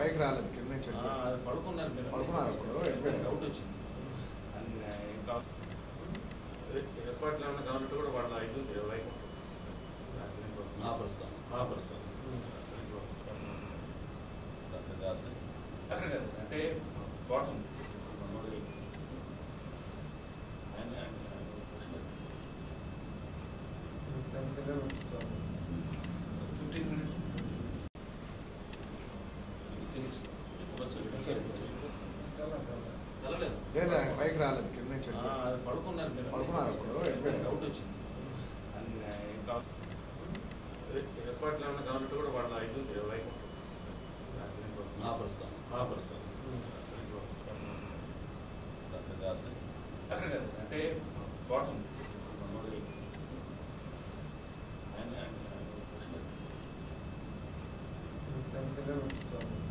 పైకి రాలేదు కింద నుంచి ఆ, అది పడుకున్నారు మీరు పడుకున్నారు ఇప్పుడు, వెళ్ళిపోయారు. డౌట్ వచ్చింది అండ్ ఇంకా ఏర్పాట్లు ఏమైనా గవర్నమెంట్ కూడా వాళ్ళ ఇది ఉంది వైపు మహాప్రస్థానం మహాప్రస్థానం అక్కడ కాదు అక్కడ కాదు అంటే తోట ఉంది మామూలుగా ఆయన ఆయన క్వశ్చన్ ఫిఫ్టీన్ మినిట్స్ వెళ్ళలేదు లేదు ఆయన పైకి రాలేదు కింద నుంచి ఆ, అది పడుకున్నారు మీరు పడుకున్నారు ఇప్పుడు, వెళ్ళిపోయారు. డౌట్ వచ్చింది అండ్ ఇంకా ఏర్పాట్లు ఏమైనా గవర్నమెంట్ కూడా వాళ్ళ ఇది ఉంది వైపు మహాప్రస్థానం మహాప్రస్థానం అక్కడ కాదు అక్కడ కాదు అంటే తోట ఉంది మామూలుగా ఆయన ఆయన క్వశ్చన్